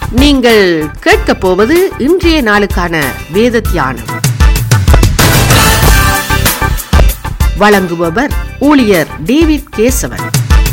நீங்கள் கேட்கப் போவது இன்றைய நாளுக்கான வேத தியானம் வழங்குபவர் ஊழியர் டேவிட் கேசவன்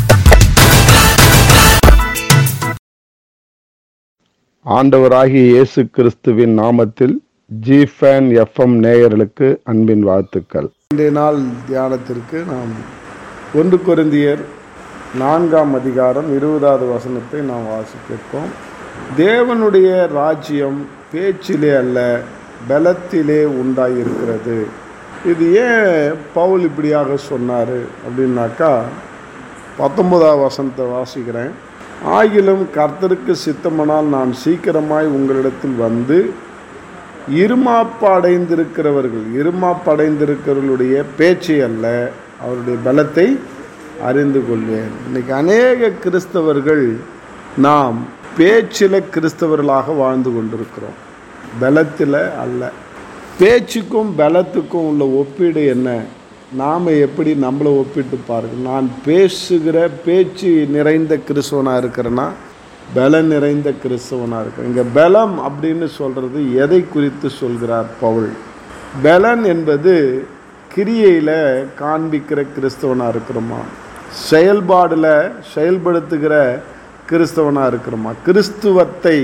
ஆண்டவராகிய இயேசு கிறிஸ்துவின் நாமத்தில் ஜிஃபேன் எஃப்எம் நேயர்களுக்கு அன்பின் வாழ்த்துக்கள் இன்றைய நாள் தியானத்திற்கு நாம் ஒன்று கொரிந்தியர் நான்காம் அதிகாரம் இருபதாவது வசனத்தை நாம் வாசிக்கிறோம் தேவனுடைய ராஜ்யம் பேச்சிலே அல்ல பலத்திலே உண்டாயிருக்கிறது இது ஏன் பவுல் இப்படியாக சொன்னார் அப்படின்னாக்கா பத்தொன்பதாவது வசனத்தை வாசிக்கிறேன் ஆகிலும் கர்த்தருக்கு சித்தமானால் நான் சீக்கிரமாய் உங்களிடத்தில் வந்து இருமாப்பு அடைந்திருக்கிறவர்கள் இருமாப்பு அடைந்திருக்கிறவர்களுடைய பேச்சை அல்ல அவருடைய பலத்தை அறிந்து கொள்வேன் இன்னைக்கு அநேக கிறிஸ்தவர்கள் நாம் பேச்சில் கிறிஸ்தவர்களாக வாழ்ந்து கொண்டிருக்கிறோம் பலத்தில் அல்ல பேச்சுக்கும் பலத்துக்கும் உள்ள ஒப்பீடு என்ன நாம் எப்படி நம்மளை ஒப்பிட்டு பாருங்க நான் பேசுகிற பேச்சு நிறைந்த கிறிஸ்தவனாக இருக்கிறேன்னா பலம் நிறைந்த கிறிஸ்தவனாக இருக்கிறேன் இங்கே பலம் அப்படின்னு சொல்கிறது எதை குறித்து சொல்கிறார் பவுல் பலன் என்பது கிரியையில் காண்பிக்கிற கிறிஸ்தவனாக இருக்கிறோமா செயல்பாடில் செயல்படுத்துகிற கிறிஸ்தவனாக இருக்கிறோமா கிறிஸ்துவத்தை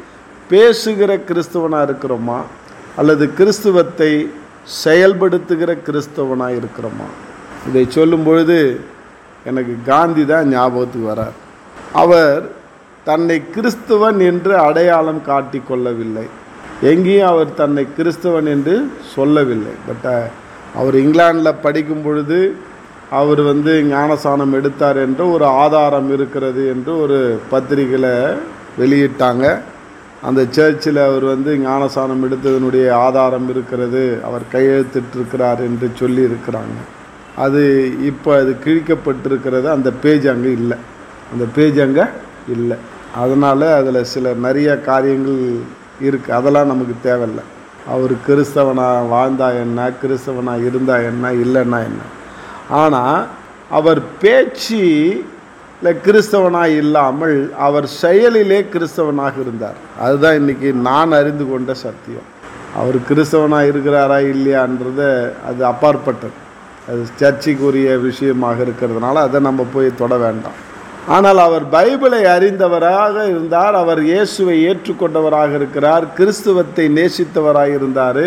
பேசுகிற கிறிஸ்தவனாக இருக்கிறோமா அல்லது கிறிஸ்துவத்தை செயல்படுத்துகிற கிறிஸ்தவனாக இருக்கிறோமா இதை சொல்லும் பொழுது எனக்கு காந்தி தான் ஞாபகத்துக்கு வரார் அவர் தன்னை கிறிஸ்துவன் என்று அடையாளம் காட்டி கொள்ளவில்லை எங்கேயும் அவர் தன்னை கிறிஸ்தவன் என்று சொல்லவில்லை பட் அவர் இங்கிலாந்தில் படிக்கும் பொழுது அவர் வந்து ஞானசானம் எடுத்தார் என்ற ஒரு ஆதாரம் இருக்கிறது என்று ஒரு பத்திரிகையில் வெளியிட்டாங்க அந்த சர்ச்சில் அவர் வந்து ஞானசானம் எடுத்ததனுடைய ஆதாரம் இருக்கிறது அவர் கையெழுத்திட்டிருக்கிறார் என்று சொல்லி இருக்கிறாங்க அது இப்போ அது கிழிக்கப்பட்டிருக்கிறது அந்த பேஜ் அங்கே இல்லை அந்த பேஜ் அங்கே இல்லை அதனால் அதில் சில நிறைய காரியங்கள் இருக்குது அதெல்லாம் நமக்கு தேவையில்லை அவர் கிறிஸ்தவனாக வாழ்ந்தா என்ன கிறிஸ்தவனாக இருந்தா என்ன இல்லைன்னா என்ன ஆனால் அவர் பேச்சு இல்லை கிறிஸ்தவனாக இல்லாமல் அவர் செயலிலே கிறிஸ்தவனாக இருந்தார் அதுதான் இன்றைக்கி நான் அறிந்து கொண்ட சத்தியம் அவர் கிறிஸ்தவனாக இருக்கிறாரா இல்லையான்றத அது அப்பாற்பட்டது அது சர்ச்சைக்குரிய விஷயமாக இருக்கிறதுனால அதை நம்ம போய் தொட வேண்டாம் ஆனால் அவர் பைபிளை அறிந்தவராக இருந்தார் அவர் இயேசுவை ஏற்றுக்கொண்டவராக இருக்கிறார் கிறிஸ்துவத்தை நேசித்தவராக இருந்தார்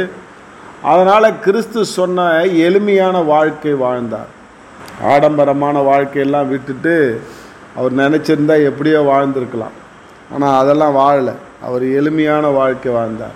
அதனால் கிறிஸ்து சொன்ன எளிமையான வாழ்க்கை வாழ்ந்தார் ஆடம்பரமான வாழ்க்கையெல்லாம் விட்டுட்டு அவர் நினச்சிருந்தா எப்படியோ வாழ்ந்திருக்கலாம் ஆனால் அதெல்லாம் வாழலை அவர் எளிமையான வாழ்க்கை வாழ்ந்தார்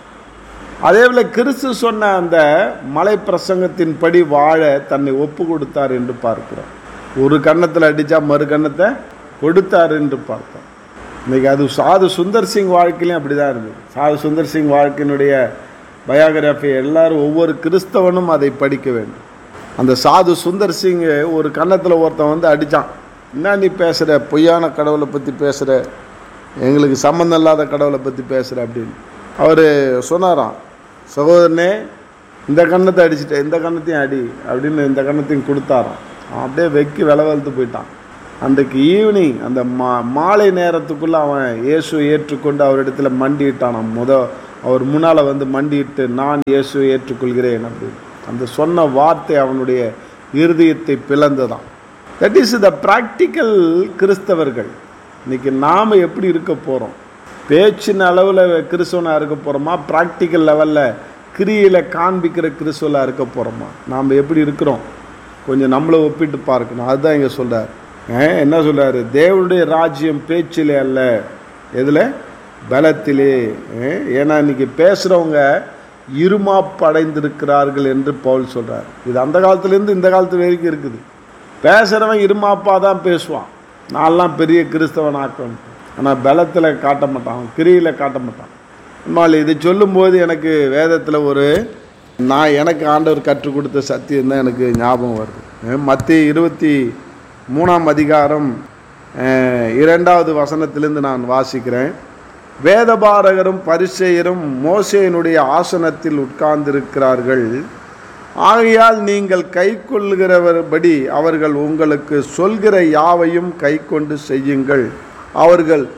அதே போல் கிறிஸ்து சொன்ன அந்த மலை பிரசங்கத்தின்படி வாழ தன்னை ஒப்பு கொடுத்தார் என்று பார்க்கிறோம் ஒரு கன்னத்தில் அடித்தா மறு கன்னத்தை கொடுத்தார் என்று பார்த்தோம் இன்றைக்கி அது சாது சுந்தர் சிங் வாழ்க்கையிலையும் அப்படி தான் இருந்தது சாது சுந்தர் சிங் வாழ்க்கையினுடைய பயோகிராஃபி எல்லாரும் ஒவ்வொரு கிறிஸ்தவனும் அதை படிக்க வேண்டும் அந்த சாது சுந்தர் சிங் ஒரு கன்னத்தில் ஒருத்தன் வந்து அடித்தான் என்ன நீ பேசுகிற பொய்யான கடவுளை பற்றி பேசுகிற எங்களுக்கு சம்மந்தம் இல்லாத கடவுளை பற்றி பேசுகிற அப்படின்னு அவர் சொன்னாராம் சகோதரனே இந்த கன்னத்தை அடிச்சிட்ட இந்த கன்னத்தையும் அடி அப்படின்னு இந்த கன்னத்தையும் கொடுத்தாராம் அவன் அப்படியே வெக்கி வில வளர்த்து போயிட்டான் அன்றைக்கு ஈவினிங் அந்த மா மாலை நேரத்துக்குள்ளே அவன் இயேசுவை ஏற்றுக்கொண்டு அவரிடத்துல மண்டியிட்டானான் முத அவர் முன்னால் வந்து மண்டியிட்டு நான் இயேசுவை ஏற்றுக்கொள்கிறேன் அப்படின்னு அந்த சொன்ன வார்த்தை அவனுடைய இருதயத்தை பிளந்ததான் தட் இஸ் த ப்ராக்டிக்கல் கிறிஸ்தவர்கள் இன்னைக்கு நாம் எப்படி இருக்க போகிறோம் பேச்சின் அளவில் கிறிஸ்தவனாக இருக்க போகிறோமா ப்ராக்டிக்கல் லெவலில் கிரியில் காண்பிக்கிற கிறிஸ்துவலாக இருக்க போகிறோமா நாம் எப்படி இருக்கிறோம் கொஞ்சம் நம்மளை ஒப்பிட்டு பார்க்கணும் அதுதான் இங்கே சொல்கிறார் என்ன சொல்கிறாரு தேவனுடைய ராஜ்யம் பேச்சிலே அல்ல எதில் பலத்திலே ஏன்னா இன்னைக்கு பேசுகிறவங்க இருமாப்படைந்திருக்கிறார்கள் என்று பவுல் சொல்கிறார் இது அந்த காலத்துலேருந்து இந்த காலத்து வரைக்கும் இருக்குது பேசுகிறவன் இருமாப்பாக தான் பேசுவான் நான்லாம் பெரிய கிறிஸ்தவன் ஆக்கம் ஆனால் பலத்தில் காட்ட மாட்டான் கிரியில் காட்ட மாட்டான் அம்மாள் இதை சொல்லும்போது எனக்கு வேதத்தில் ஒரு நான் எனக்கு ஆண்டவர் கற்றுக் கொடுத்த சத்தியம் தான் எனக்கு ஞாபகம் வருது மத்திய இருபத்தி மூணாம் அதிகாரம் இரண்டாவது வசனத்திலிருந்து நான் வாசிக்கிறேன் வேதபாரகரும் பரிசெயரும் மோசேயினுடைய ஆசனத்தில் உட்கார்ந்திருக்கிறார்கள் ஆகையால் நீங்கள் கை கொள்ளுகிறவர்படி அவர்கள் உங்களுக்கு சொல்கிற யாவையும் கை கொண்டு செய்யுங்கள் அவர்கள்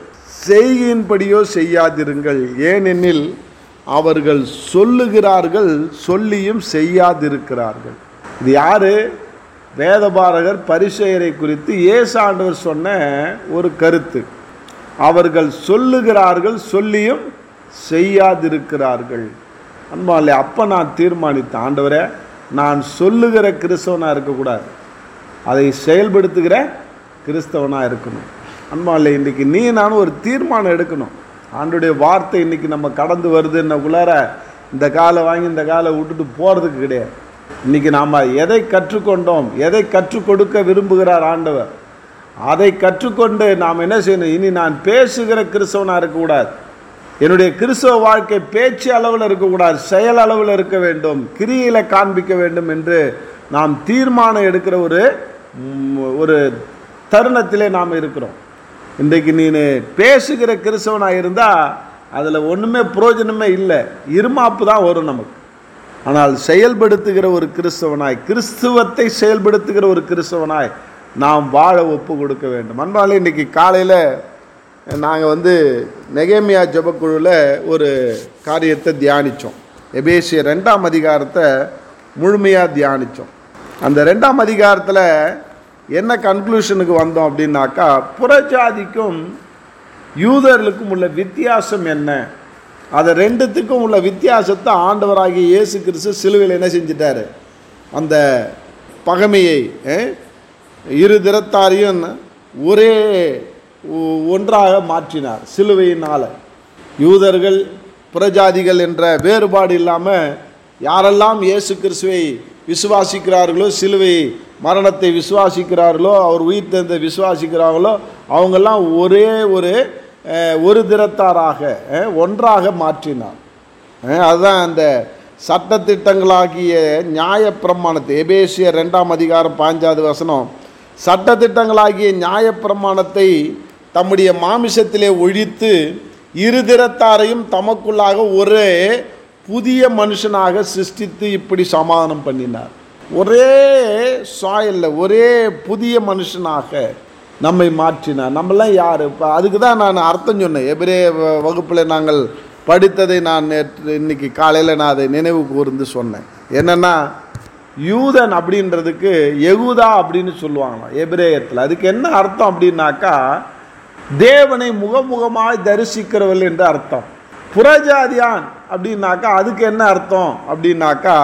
செய்கையின்படியோ செய்யாதிருங்கள் ஏனெனில் அவர்கள் சொல்லுகிறார்கள் சொல்லியும் செய்யாதிருக்கிறார்கள் இது யாரு வேதபாரகர் பரிசெயரை குறித்து ஏசாண்டவர் சொன்ன ஒரு கருத்து அவர்கள் சொல்லுகிறார்கள் சொல்லியும் செய்யாதிருக்கிறார்கள் அன்பாலே அப்போ நான் தீர்மானித்தேன் ஆண்டவரே நான் சொல்லுகிற கிறிஸ்தவனாக இருக்கக்கூடாது அதை செயல்படுத்துகிற கிறிஸ்தவனாக இருக்கணும் அன்பாலே இன்றைக்கி நீ நானும் ஒரு தீர்மானம் எடுக்கணும் ஆண்டுடைய வார்த்தை இன்னைக்கு நம்ம கடந்து வருதுன்னக்குள்ளார இந்த காலை வாங்கி இந்த காலை விட்டுட்டு போகிறதுக்கு கிடையாது இன்னைக்கு நாம் எதை கற்றுக்கொண்டோம் எதை கற்றுக் கொடுக்க விரும்புகிறார் ஆண்டவர் அதை கற்றுக்கொண்டு நாம் என்ன செய்யணும் இனி நான் பேசுகிற கிறிஸ்தவனாக இருக்கக்கூடாது என்னுடைய கிறிஸ்தவ வாழ்க்கை பேச்சு அளவில் இருக்கக்கூடாது செயல் அளவில் இருக்க வேண்டும் கிரியில காண்பிக்க வேண்டும் என்று நாம் தீர்மானம் எடுக்கிற ஒரு ம், ஒரு தருணத்திலே நாம் இருக்கிறோம் இன்றைக்கு நீ பேசுகிற கிறிஸ்தவனாக இருந்தால் அதில் ஒன்றுமே பிரயோஜனமே இல்லை இருமாப்பு தான் வரும் நமக்கு ஆனால் செயல்படுத்துகிற ஒரு கிறிஸ்தவனாய் கிறிஸ்துவத்தை செயல்படுத்துகிற ஒரு கிறிஸ்தவனாய் நாம் வாழ ஒப்பு கொடுக்க வேண்டும் அன்பாலே இன்னைக்கு காலையில் நாங்கள் வந்து நெகேமியா ஜெபக்குழுவில் ஒரு காரியத்தை தியானித்தோம் எபேசிய ரெண்டாம் அதிகாரத்தை முழுமையாக தியானித்தோம் அந்த ரெண்டாம் அதிகாரத்தில் என்ன கன்க்ளூஷனுக்கு வந்தோம் அப்படின்னாக்கா புறஜாதிக்கும் யூதர்களுக்கும் உள்ள வித்தியாசம் என்ன அதை ரெண்டுத்துக்கும் உள்ள வித்தியாசத்தை ஆண்டவராகிய இயேசு கிறிஸ்து சிலுவையில் என்ன செஞ்சிட்டாரு அந்த பகைமையை அஹ், இரு திறத்தாரையும் ஒரே ஒ- ஒன்றாக மாற்றினார் சிலுவையினால் யூதர்கள் புறஜாதிகள் என்ற வேறுபாடு இல்லாமல் யாரெல்லாம் இயேசு கிறிஸ்துவை விசுவாசிக்கிறார்களோ சிலுவை மரணத்தை விசுவாசிக்கிறார்களோ அவர் உயிர் தெழுந்த விசுவாசிக்கிறார்களோ அவங்கெல்லாம் ஒரே ஒரு அஹ், ஒரு திறத்தாராக அஹ், ஒன்றாக மாற்றினார் அஹ், அதுதான் அந்த சட்டத்திட்டங்களாகிய நியாயப்பிரமாணத்தை எபேசியர் ரெண்டாம் அதிகாரம் பாஞ்சாவது வசனம் சட்டத்திட்டங்களாகிய நியாயப்பிரமாணத்தை தம்முடைய மாமிசத்திலே ஒழித்து இருதிறத்தாரையும் தமக்குள்ளாக ஒரே புதிய மனுஷனாக சிருஷ்டித்து இப்படி சமாதானம் பண்ணினார் ஒரே சாயல்ல ஒரே புதிய மனுஷனாக நம்மை மாற்றினார் நம்மளாம் யார் இப்போ அதுக்கு தான் நான் அர்த்தம் சொன்னேன் எபிரே வ- வகுப்பில் நாங்கள் படித்ததை நான் நேற்று இன்னைக்கு காலையில் நான் அதை நினைவு கூர்ந்து சொன்னேன் என்னென்னா யூதன் அப்படின்றதுக்கு யகுதா அப்படின்னு சொல்லுவாங்களாம் எபிரேயத்தில் அதுக்கு என்ன அர்த்தம் அப்படின்னாக்கா தேவனை முகமுகமாய் தரிசிக்கிறவள் என்று அர்த்தம் புறஜாதியான் அப்படின்னாக்கா அதுக்கு என்ன அர்த்தம் அப்படின்னாக்கா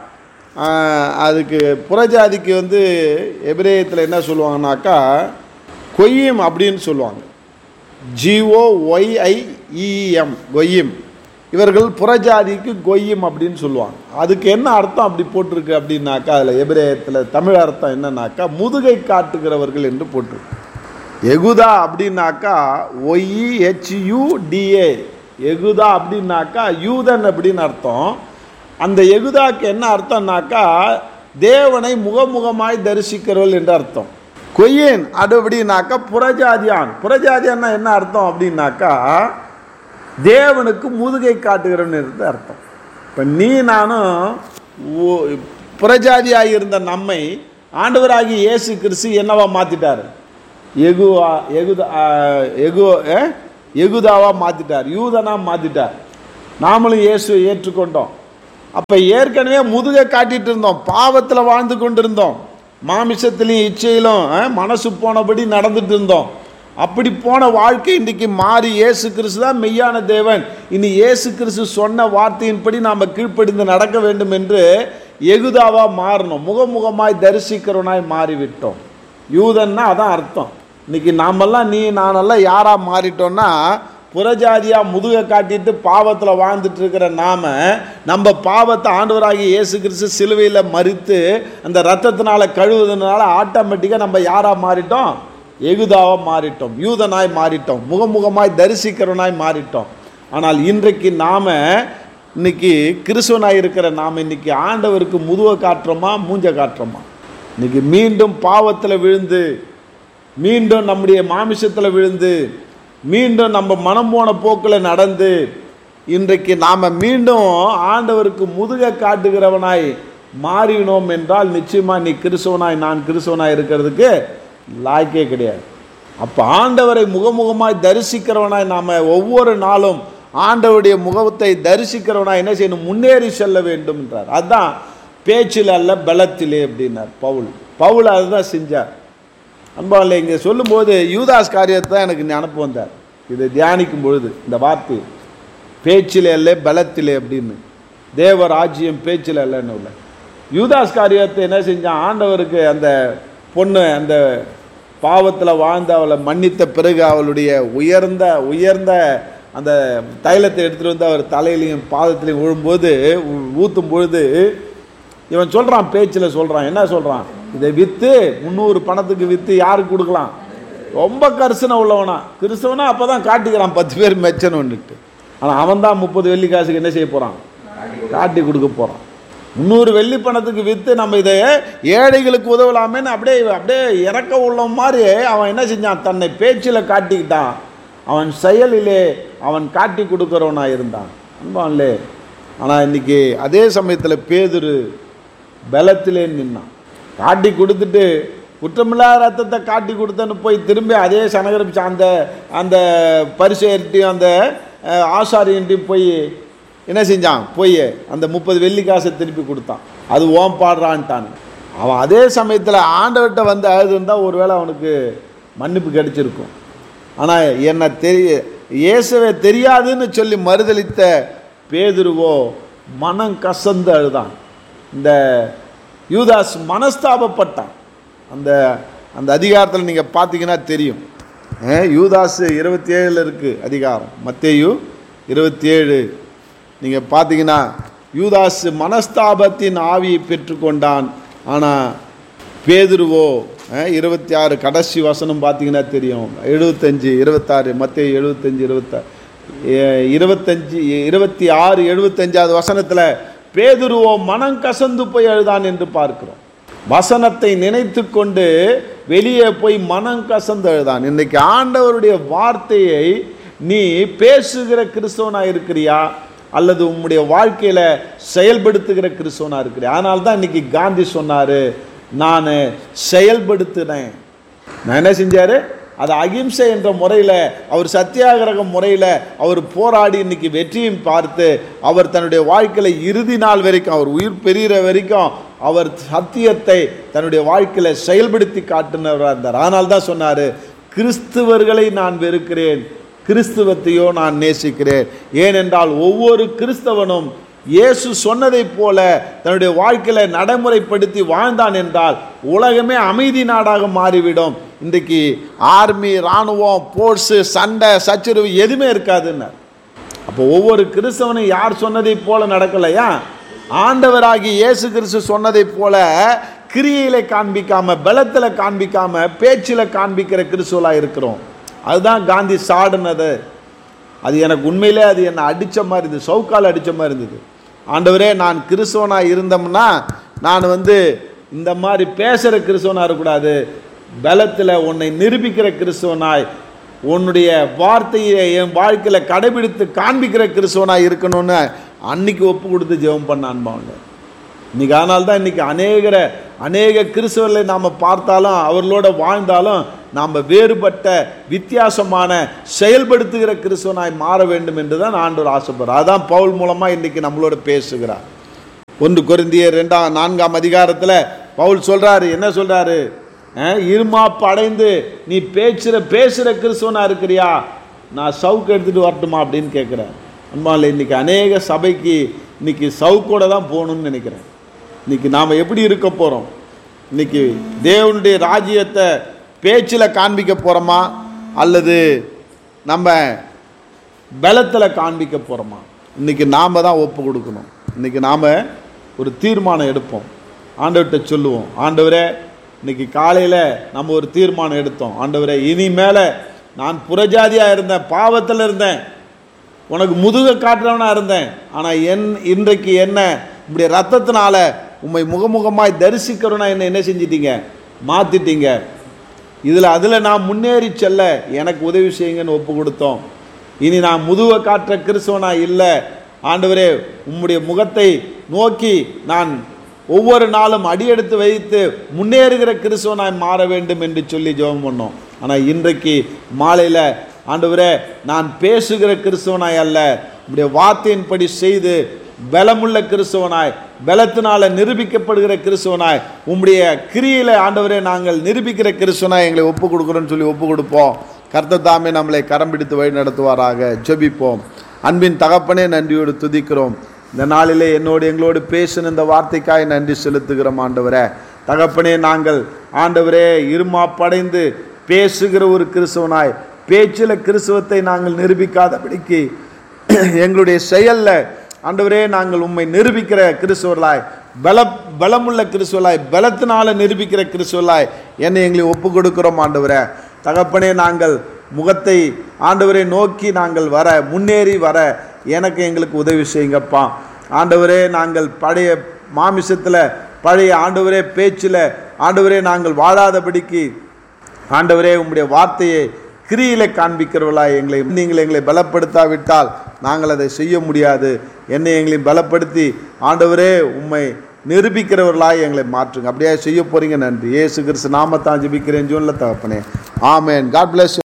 ஆஹ், அதுக்கு புறஜாதிக்கு வந்து எபிரேயத்தில் என்ன சொல்லுவாங்கனாக்கா கொய்யம் அப்படின்னு சொல்லுவாங்க ஜிஓ ஒய்ஐஇஎம் கொய்யம் இவர்கள் புறஜாதிக்கு கொய்யம் அப்படின்னு சொல்லுவாங்க அதுக்கு என்ன அர்த்தம் அப்படி போட்டிருக்கு அப்படின்னாக்கா அதில் எபிரேயத்தில் தமிழ் அர்த்தம் என்னன்னாக்கா முதுகை காட்டுகிறவர்கள் என்று போட்டிருக்கு எகுதா அப்படின்னாக்கா ஒய்இஹெச்யூடிஏ எகுதா அப்படின்னாக்கா யூதன் அப்படின்னு அர்த்தம் அந்த எகுதாக்கு என்ன அர்த்தம்னாக்கா தேவனை முகமுகமாய் தரிசிக்கிறவள் என்று அர்த்தம் கொய்யன் அது அப்படின்னாக்கா புறஜாதியான் புறஜாதியான்னா என்ன அர்த்தம் அப்படின்னாக்கா தேவனுக்கு முதுகை காட்டுகிறவன் என்று அர்த்தம் இப்போ நீ நானும் ஓ- புறஜாதியாகி இருந்த நம்மை ஆண்டவராகிய இயேசு கிறிஸ்து என்னவா மாற்றிட்டார் எகுவா எகுதா எகு அஹ்? எகுதாவா மாற்றிட்டார் யூதனா மாற்றிட்டார் நாமளும் இயேசுவை ஏற்றுக்கொண்டோம் அப்போ ஏற்கனவே முதுகை காட்டிட்டு இருந்தோம் பாவத்தில் வாழ்ந்து கொண்டிருந்தோம் மாமிசத்திலையும் இச்சையிலும் அஹ், மனசு போனபடி நடந்துட்டு இருந்தோம் அப்படி போன வாழ்க்கை இன்றைக்கு மாறி இயேசு கிறிஸ்து தான் மெய்யான தேவன் இனி இயேசு கிறிஸ்து சொன்ன வார்த்தையின்படி நாம் கீழ்ப்படிந்து நடக்க வேண்டும் என்று எகுதாவா மாறணும் முகமுகமாய் தரிசிக்கிறவனாய் மாறிவிட்டோம் யூதன்னா அதான் அர்த்தம் இன்னைக்கு நாமெல்லாம் நீ நானெல்லாம் யாரா மாறிட்டோம்னா புறஜாதியா முதுகை காட்டிட்டு பாவத்தில் வாழ்ந்துட்டு இருக்கிற நாம நம்ம பாவத்தை ஆண்டவராகிய இயேசு கிறிஸ்து சிலுவையில் மறித்து அந்த ரத்தத்தினால கழுவுறதுனால ஆட்டோமேட்டிக்காக நம்ம யாரா மாறிட்டோம் எகுதாவாக மாறிட்டோம் யூதனாய் மாறிட்டோம் முகமுகமாய் தரிசிக்கிறவனாய் மாறிட்டோம் ஆனால் இன்றைக்கு நாம இன்னைக்கு கிறிஸ்துவனாய் இருக்கிற நாம் இன்னைக்கு ஆண்டவருக்கு முதுவை காட்டுறோமா மூஞ்ச காட்டுறோமா இன்னைக்கு மீண்டும் பாவத்தில் விழுந்து மீண்டும் நம்முடைய மாமிசத்தில் விழுந்து மீண்டும் நம்ம மனம் போன போக்கில் நடந்து இன்றைக்கு நாம் மீண்டும் ஆண்டவருக்கு முதுக காட்டுகிறவனாய் மாறினோம் என்றால் நிச்சயமாக நீ கிறிஸ்தவனாய் நான் கிறிஸ்தவனாய் இருக்கிறதுக்கு லாய்க்கே கிடையாது அப்போ ஆண்டவரை முகமுகமாய் தரிசிக்கிறவனாய் நாம் ஒவ்வொரு நாளும் ஆண்டவருடைய முகத்தை தரிசிக்கிறவனாய் என்ன செய்யணும் முன்னேறி செல்ல வேண்டும் என்றார் அதுதான் பேச்சில் அல்ல பலத்திலே அப்படின்னார் பவுல் பவுல் அதுதான் செஞ்சார் அன்பாவில் இங்கே சொல்லும்போது யூதாஸ் காரியத்தை தான் எனக்கு நினப்பு வந்தார் இதை தியானிக்கும் பொழுது இந்த வார்த்தை பேச்சிலே அல்ல பலத்திலே அப்படின்னு தேவ ராஜ்யம் பேச்சில் அல்லன்னு உள்ள யூதாஸ் காரியத்தை என்ன செஞ்சான் ஆண்டவருக்கு அந்த பொண்ணு அந்த பாவத்தில் வாழ்ந்து அவளை மன்னித்த பிறகு அவளுடைய உயர்ந்த உயர்ந்த அந்த தைலத்தை எடுத்துகிட்டு வந்து அவர் தலையிலையும் பாதத்திலையும் விழும்போது ஊ- ஊத்தும் பொழுது இவன் சொல்கிறான் பேச்சில் சொல்கிறான் என்ன சொல்கிறான் இதை விற்று முந்நூறு பணத்துக்கு விற்று யாருக்கு கொடுக்கலாம் ரொம்ப கரிசனை உள்ளவனா கிறிஸ்தவனா அப்போ தான் காட்டிக்கிறான் பத்து பேர் மெச்சணுன்னுட்டு ஆனால் அவன் தான் முப்பது வெள்ளி காசுக்கு என்ன செய்ய போகிறான் காட்டி கொடுக்க போகிறான் முந்நூறு வெள்ளி பணத்துக்கு விற்று நம்ம இதை ஏழைகளுக்கு உதவலாமேன்னு அப்படியே அப்படியே இறக்க உள்ள மாதிரி அவன் என்ன செஞ்சான் தன்னை பேச்சில் காட்டிக்கிட்டான் அவன் செயலிலே அவன் காட்டி கொடுக்குறவனா இருந்தான் அன்பான்லே ஆனால் இன்னைக்கு அதே சமயத்தில் பேதுரு பலத்திலே நின்னான் காட்டி கொடுத்துட்டு குற்றமில்லாத ரத்தத்தை காட்டி கொடுத்தேன்னு போய் திரும்பி அதே சனகரிச்சு அந்த அந்த பரிசெயர்ட்டையும் அந்த அஹ், ஆசாரியன்ட்டையும் போய் என்ன செஞ்சான் போய் அந்த முப்பது வெள்ளி காசை திருப்பி கொடுத்தான் அது ஓம் பாடுறான்ட்டான் அவன் அதே சமயத்தில் ஆண்டவர்கிட்ட வந்து அழுதுருந்தா ஒருவேளை அவனுக்கு மன்னிப்பு கிடைச்சிருக்கும் ஆனால் என்ன தெரிய இயேசுவை தெரியாதுன்னு சொல்லி மறுதலித்த பேதுருவோ மனம் கசந்து அழுதான் இந்த யூதாஸ் மனஸ்தாபப்பட்டான் அந்த அந்த அதிகாரத்தில் நீங்கள் பார்த்தீங்கன்னா தெரியும் அஹ், யூதாஸ் இருபத்தி ஏழில் இருக்குது அதிகாரம் மத்தேயு இருபத்தி ஏழு நீங்கள் பார்த்தீங்கன்னா யூதாஸ் மனஸ்தாபத்தின் ஆவியை பெற்றுக்கொண்டான் ஆனால் பேதுருவோ இருபத்தி ஆறு கடைசி வசனம் பார்த்தீங்கன்னா தெரியும் எழுபத்தஞ்சு இருபத்தாறு மத்திய எழுபத்தஞ்சு இருபத்தா இருபத்தஞ்சு இருபத்தி ஆறு எழுபத்தஞ்சாவது வசனத்தில் பேதுருவோ மனம் கசந்து போய் அழுதான் என்று பார்க்கிறோம் வசனத்தை நினைத்து கொண்டு வெளியே போய் மனம் கசந்து அழுதான் இன்னைக்கு ஆண்டவருடைய வார்த்தையை நீ பேசுகிற கிறிஸ்தவனா இருக்கிறியா அல்லது உம்முடைய வாழ்க்கையில செயல்படுத்துகிற கிறிஸ்தவனா இருக்கிறியா அதனால தான் இன்னைக்கு காந்தி சொன்னாரு நான் செயல்படுத்தினேன் நான் என்ன செஞ்சாரு அது அகிம்சை என்ற முறையில் அவர் சத்தியாகிரக முறையில் அவர் போராடி இன்னைக்கு வெற்றியும் பார்த்து அவர் தன்னுடைய வாழ்க்கையில் இறுதி நாள் வரைக்கும் அவர் உயிர் பெறுகிற வரைக்கும் அவர் சத்தியத்தை தன்னுடைய வாழ்க்கையில் செயல்படுத்தி காட்டுனவராக இருந்தார் ஆனால் தான் சொன்னார் கிறிஸ்துவர்களை நான் வெறுக்கிறேன் கிறிஸ்துவத்தையோ நான் நேசிக்கிறேன் ஏனென்றால் ஒவ்வொரு கிறிஸ்தவனும் இயேசு சொன்னதைப் போல தன்னுடைய வாழ்க்கையில நடைமுறைப்படுத்தி வாழ்ந்தான் என்றால் உலகமே அமைதி நாடாக மாறிவிடும் இன்றைக்கு ஆர்மி இராணுவம் போர்ஸு சண்டை சச்சரவு எதுவுமே இருக்காதுன்னார் அப்போ ஒவ்வொரு கிறிஸ்தவனும் யார் சொன்னதைப் போல நடக்கலையா ஆண்டவராகி இயேசு கிறிஸ்து சொன்னதைப் போல கிரியையில காண்பிக்காம பலத்துல காண்பிக்காம பேச்சில் காண்பிக்கிற கிறிஸ்துவலா இருக்கிறோம் அதுதான் காந்தி சாடுனது அது எனக்கு உண்மையிலே அது என்னை அடித்த மாதிரி இருந்தது சவுக்கால் அடித்த மாதிரி இருந்தது ஆண்டவரே நான் கிறிஸ்தவனாக இருந்தோம்னா நான் வந்து இந்த மாதிரி பேசுகிற கிறிஸ்தவனாக இருக்கக்கூடாது பலத்தில் உன்னை நிரூபிக்கிற கிறிஸ்தவனாய் உன்னுடைய வார்த்தையை என் வாழ்க்கையில் கடைபிடித்து காண்பிக்கிற கிறிஸ்தவனாய் இருக்கணும்னு அன்னைக்கு ஒப்பு கொடுத்து ஜெபம் பண்ண அன்பாங்க இன்னைக்கு அதனால தான் இன்னைக்கு அநேகர அநேக கிறிஸ்தவர்களை நாம் பார்த்தாலும் அவர்களோட வாழ்ந்தாலும் நாம் வேறுபட்ட வித்தியாசமான செயல்படுத்துகிற கிறிஸ்தவனாய் மாற வேண்டும் என்று தான் ஆண்டவர் ஆசைப்படுறார் அதான் பவுல் மூலமாக இன்னைக்கு நம்மளோட பேசுகிறார் ஒன்று கொரிந்தியர் ரெண்டாம் நான்காம் அதிகாரத்தில் பவுல் சொல்றாரு என்ன சொல்றாரு அஹ், இருமாப்பு அடைந்து நீ பேசுகிற பேசுகிற கிறிஸ்தவனா இருக்கிறியா நான் சவுக்கு எடுத்துட்டு வரட்டுமா அப்படின்னு கேட்குறேன் அம்மாவில் இன்னைக்கு அநேக சபைக்கு இன்னைக்கு சவுக்கோட தான் போகணும்னு நினைக்கிறேன் இன்னைக்கு நாம் எப்படி இருக்க போகிறோம் இன்னைக்கு தேவனுடைய ராஜ்யத்தை பேச்சில் காண்பிக்க போகிறோமா அல்லது நம்ம பலத்தில் காண்பிக்க போகிறோமா இன்னைக்கு நாம் தான் ஒப்பு கொடுக்கணும் இன்னைக்கு நாம் ஒரு தீர்மானம் எடுப்போம் ஆண்டவர்கிட்ட சொல்லுவோம் ஆண்டவரே இன்னைக்கு காலையில் நம்ம ஒரு தீர்மானம் எடுத்தோம் ஆண்டவரே இனிமேல நான் புறஜாதியாக இருந்தேன் பாவத்தில் இருந்தேன் உனக்கு முதுக காட்டுறவனா இருந்தேன் ஆனால் என் இன்றைக்கு என்ன உம்முடைய ரத்தத்தினால உம்மை முகமுகமாய் தரிசிக்கிறவனா என்ன என்ன செஞ்சிட்டீங்க மாத்திட்டீங்க இதில் அதில் நான் முன்னேறி செல்ல எனக்கு உதவி செய்யுங்கன்னு ஒப்பு கொடுத்தோம் இனி நான் முதுக காட்டுற கிறிஸ்தவனா இல்லை ஆண்டவரே உம்முடைய முகத்தை நோக்கி நான் ஒவ்வொரு நாளும் அடியெடுத்து வைத்து முன்னேறுகிற கிறிஸ்துவனாய் மாற வேண்டும் என்று சொல்லி ஜெபம் பண்ணோம் ஆனால் இன்றைக்கு மாலையில் ஆண்டவரே நான் பேசுகிற கிறிஸ்துவனாய் அல்ல உடைய வார்த்தையின்படி செய்து பலமுள்ள கிறிஸ்துவனாய் பலத்தினால நிரூபிக்கப்படுகிற கிறிஸ்துவனாய் உம்முடைய கிரியில ஆண்டவரே நாங்கள் நிரூபிக்கிற கிறிஸ்துவனாய் எங்களை ஒப்பு கொடுக்குறோன்னு சொல்லி ஒப்பு கொடுப்போம் கர்த்தர் தாமே நம்மளை கரம் பிடித்து வழி நடத்துவாராக ஜெபிப்போம் அன்பின் தகப்பனே நன்றியோடு துதிக்கிறோம் இந்த நாளிலே என்னோடு எங்களோடு பேசின இந்த வார்த்தைக்காய் நன்றி செலுத்துகிறோம் ஆண்டவரே தகப்பனே நாங்கள் ஆண்டவரே இருமாப்படைந்து பேசுகிற ஒரு கிறிஸ்துவனாய் பேச்சில் கிறிஸ்துவத்தை நாங்கள் நிரூபிக்காதபடிக்கு எங்களுடைய செயல்ல ஆண்டவரே நாங்கள் உம்மை நிரூபிக்கிற கிறிஸ்துவர்களாய் பல பலமுள்ள கிறிஸ்துவலாய் பலத்தினால நிரூபிக்கிற கிறிஸ்துவலாய் என்னை எங்களை ஒப்பு கொடுக்கிறோம் ஆண்டவரே தகப்பனே நாங்கள் முகத்தை ஆண்டவரை நோக்கி நாங்கள் வர முன்னேறி வர எனக்கு எங்களுக்கு உதவி செய்யுங்கப்பா ஆண்டவரே நாங்கள் பழைய மாமிசத்தில் பழைய ஆண்டவரே பேச்சில் ஆண்டவரே நாங்கள் வாழாதபடிக்கு ஆண்டவரே உம்முடைய வார்த்தையை கிரியில காண்பிக்கிறவர்களாய் எங்களை நீங்கள் எங்களை பலப்படுத்தாவிட்டால் நாங்கள் அதை செய்ய முடியாது என்னை எங்களை பலப்படுத்தி ஆண்டவரே உம்மை நிரூபிக்கிறவர்களாய் எங்களை மாற்றுங்க அப்படியே செய்ய போறீங்க நன்றி ஏசு கிறிஸ்து நாமத்தான் ஜெபிக்கிறேன் ஜூன்ல தகப்பனே ஆமேன் காட் bless you